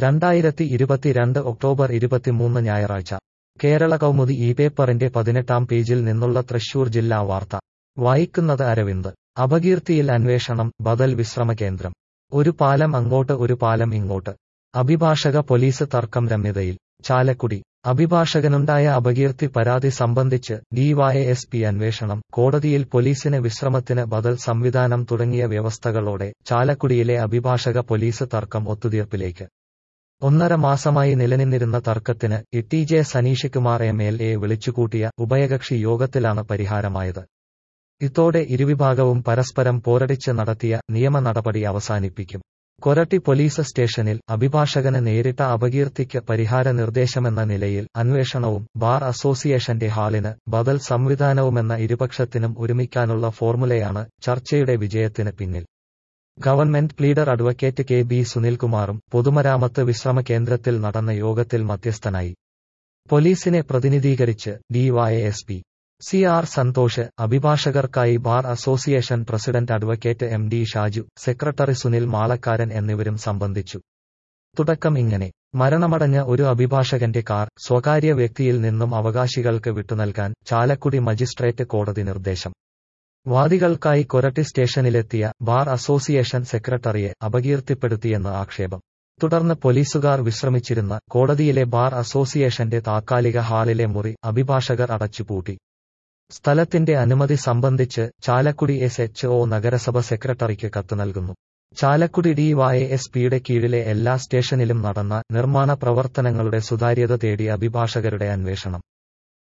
രണ്ടായിരത്തി ഇരുപത്തിരണ്ട് ഒക്ടോബർ ഇരുപത്തിമൂന്ന് ഞായറാഴ്ച കേരള കൗമുദി ഈ പേപ്പറിന്റെ പതിനെട്ടാം പേജിൽ നിന്നുള്ള തൃശൂർ ജില്ലാ വാർത്ത വായിക്കുന്നത് അരവിന്ദ് അപകീർത്തിയിൽ അന്വേഷണം ബദൽ വിശ്രമ കേന്ദ്രം ഒരു പാലം അങ്ങോട്ട് ഒരു പാലം ഇങ്ങോട്ട് അഭിഭാഷക പോലീസ് തർക്കം രമ്യതയിൽ ചാലക്കുടി അഭിഭാഷകനുണ്ടായ അപകീർത്തി പരാതി സംബന്ധിച്ച് ഡിവൈഎസ്പി അന്വേഷണം കോടതിയിൽ പോലീസിന് വിശ്രമത്തിന് ബദൽ സംവിധാനം തുടങ്ങിയ വ്യവസ്ഥകളോടെ ചാലക്കുടിയിലെ അഭിഭാഷക പോലീസ് തർക്കം ഒത്തുതീർപ്പിലേക്ക് ഒന്നര മാസമായി നിലനിന്നിരുന്ന തർക്കത്തിന് E J Saneesh Kumar M L A വിളിച്ചുകൂട്ടിയ ഉഭയകക്ഷി യോഗത്തിലാണ് പരിഹാരമായത് ഇതോടെ ഇരുവിഭാഗവും പരസ്പരം പോരടിച്ച് നടത്തിയ നിയമ നടപടി അവസാനിപ്പിക്കും കൊരട്ടി പോലീസ് സ്റ്റേഷനിൽ അഭിഭാഷകന് നേരിട്ട അപകീർത്തിക്ക് പരിഹാര നിർദ്ദേശമെന്ന നിലയിൽ അന്വേഷണവും ബാർ അസോസിയേഷന്റെ ഹാളിന് ബദൽ സംവിധാനവുമെന്ന ഇരുപക്ഷത്തിനും ഒരുമിക്കാനുള്ള ഫോർമുലയാണ് ചർച്ചയുടെ വിജയത്തിന് പിന്നിൽ government pleader advocate K B സുനിൽകുമാറും പൊതുമരാമത്ത് വിശ്രമ കേന്ദ്രത്തിൽ നടന്ന യോഗത്തിൽ മധ്യസ്ഥനായി പോലീസിനെ പ്രതിനിധീകരിച്ച് ഡിവൈഎസ്പി സി ആർ സന്തോഷ് അഭിഭാഷകർക്കായി bar association president advocate M D Shaju secretary Sunil Malakkaran എന്നിവരും സംബന്ധിച്ചു തുടക്കം ഇങ്ങനെ മരണമടഞ്ഞ ഒരു അഭിഭാഷകന്റെ കാർ സ്വകാര്യ വ്യക്തിയിൽ നിന്നും അവകാശികൾക്ക് വിട്ടുനൽകാൻ ചാലക്കുടി മജിസ്ട്രേറ്റ് കോടതി നിർദ്ദേശം വാദികൾക്കായി കൊരട്ടി സ്റ്റേഷനിലെത്തിയ ബാർ അസോസിയേഷൻ സെക്രട്ടറിയെ അപകീർത്തിപ്പെടുത്തിയെന്ന് ആക്ഷേപം തുടർന്ന് പോലീസുകാർ വിശ്രമിച്ചിരുന്ന കോടതിയിലെ ബാർ അസോസിയേഷന്റെ താത്കാലിക ഹാളിലെ മുറി അഭിഭാഷകർ അടച്ചുപൂട്ടി സ്ഥലത്തിന്റെ അനുമതി സംബന്ധിച്ച് ചാലക്കുടി എസ് എച്ച് ഒ നഗരസഭ സെക്രട്ടറിക്ക് കത്ത് നൽകുന്നു ചാലക്കുടി ഡിവൈഎസ്പിയുടെ കീഴിലെ എല്ലാ സ്റ്റേഷനിലും നടന്ന നിർമ്മാണ പ്രവർത്തനങ്ങളുടെ സുതാര്യത തേടി അഭിഭാഷകരുടെ അന്വേഷണം